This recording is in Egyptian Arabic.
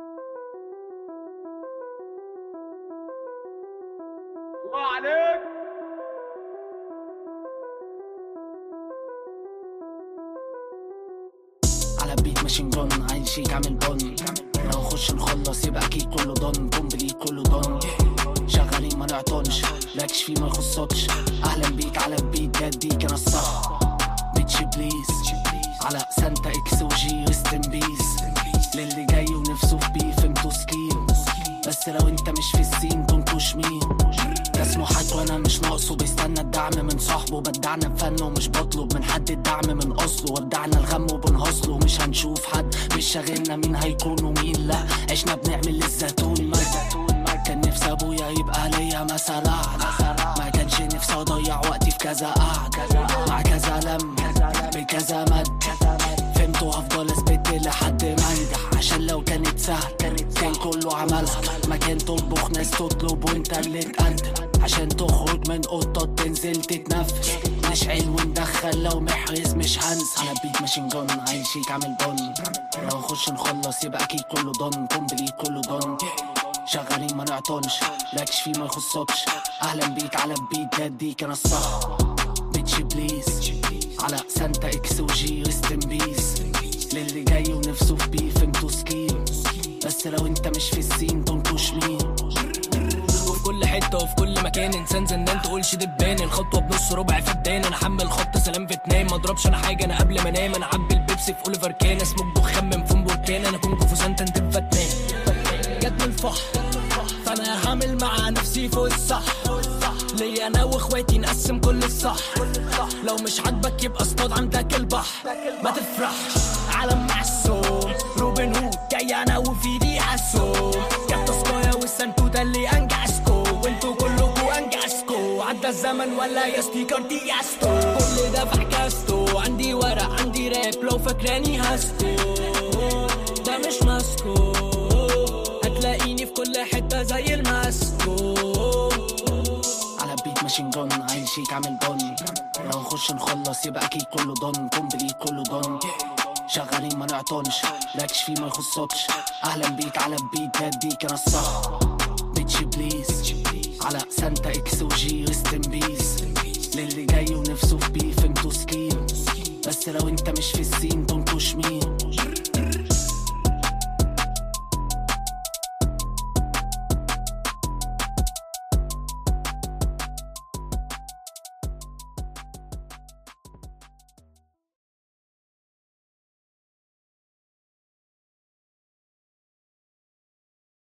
الله عليك على بيت ماشين جون عين شيك عامل بون لو نخش نخلص يبقى اكيد كله دون كومبليت كله دون شغالين ما نعطونش لاكش فيه ما يخصكش اهلا بيك على البيت جديك انا الصح بيتش بليز على سانتا اكس وجي ريست ان بيس للي جاي ونفسه في بيف انتو سكين بس لو انت مش في السين تنكوش مين ده اسمه حد وانا مش ناقصه بيستنى الدعم من صاحبه بدعنا بفن ومش بطلب من حد الدعم من اصله ودعنا الغم وبنهصله مش هنشوف حد مش شاغلنا مين هيكون ومين لا عشنا بنعمل للزيتون ما كان نفسي ابويا يبقى ليا مثل اعلى ما كانش نفسي اضيع وقتي في كذا قعدة مع كذا لم بكذا مد فهمت وهفضل اثبت لحد ما انجح عشان لو كانت سهل كان كله عملها ما كان تطبخ ناس تطلب وانت اللي تقدم عشان تخرج من قطة تنزل تتنفس نشعل وندخل لو محرز مش هنسى على بيت ماشين جون عين شيك عامل بون لو نخش نخلص يبقى اكيد كله دون كومبليت كله دون شغالين ما نعطونش لاكش فيه ما يخصكش اهلا بيك على البيت جديك انا الصح بيتش بليز على سانتا اكس وجي ريست ان بيس للي جاي ونفسه في بيف انتو سكين بس لو انت مش في السين تنكوش مين وفي كل حته وفي كل مكان انسان زندان تقولش دبان الخطوه بنص ربع فدان انا حمل خط سلام فيتنام ما اضربش انا حاجه انا قبل ما انام انا عبي البيبسي في اوليفر كان اسمه دخان من فم بركان انا كونجو في سانتا انت فتان جت من الفحر فانا هعمل مع نفسي فوق الصح ليا انا واخواتي نقسم كل الصح لو مش عاجبك يبقى اصطاد عندك البحر ما تفرحش عالم معصوم روبن هود جاي انا وفي ايدي عسوم جت تسكايا والسنتو ده اللي انجزكو وانتوا كلكوا انجزكو عدى الزمن ولا يا ستيكر دي ياستو كل ده في حكاستو عندي ورق عندي راب لو فاكراني هستو ده مش ماسكو هتلاقيني في كل حتة زي الماسكو على بيت ماشين جون عين شيك عامل بون لو نخش نخلص يبقى اكيد كله دون كومبليت كله دون شغالين ما نعطونش لاكش فيه ما يخصكش اهلا بيك على البيت جديك انا الصح بيتش بليز على سانتا اكس وجي ريست ان بيس للي جاي ونفسه في بيف انتو سكين بس لو انت مش في السين تنكوش مين